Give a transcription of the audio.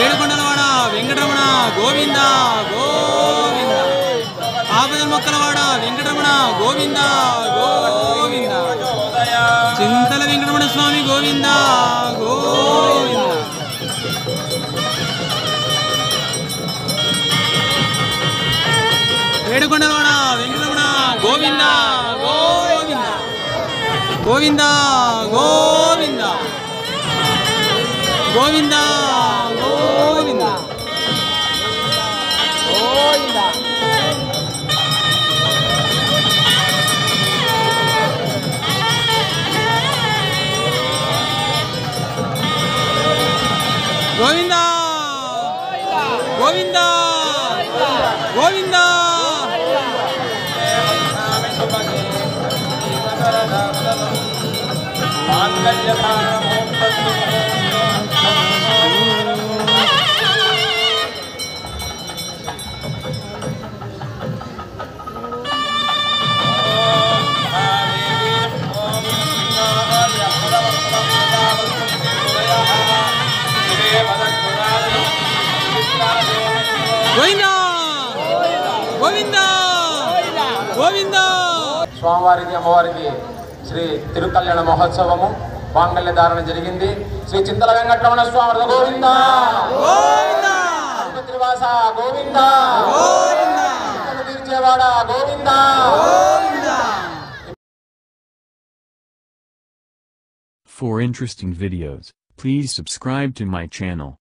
ఏడుకొండలవాడ వెంకటరమణ గోవింద గోవింద ఆపదల మొక్కలవాడ వెంకటరమణ గోవింద గోవింద చింతల వెంకటరమణ స్వామి గోవింద గోవింద ఏడుకొండలవాడ వెంకటరమణ గోవింద గోవింద గోవింద గోవింద గోవింద గోవింద గోవింద గోవింద గోవింద గోవింద గోవింద గోవింద స్వామివారికి అమ్మవారికి శ్రీ తిరుకల్యాణ మహోత్సవము మాంగళ్య ధారణ జరిగింది శ్రీ చింతల వెంకటరమణ స్వామి వారి గోవింద గోవింద శ్రీవాస గోవింద గోవింద చిత్తము తీర్చేవాడ Govinda For interesting videos, please subscribe to my channel.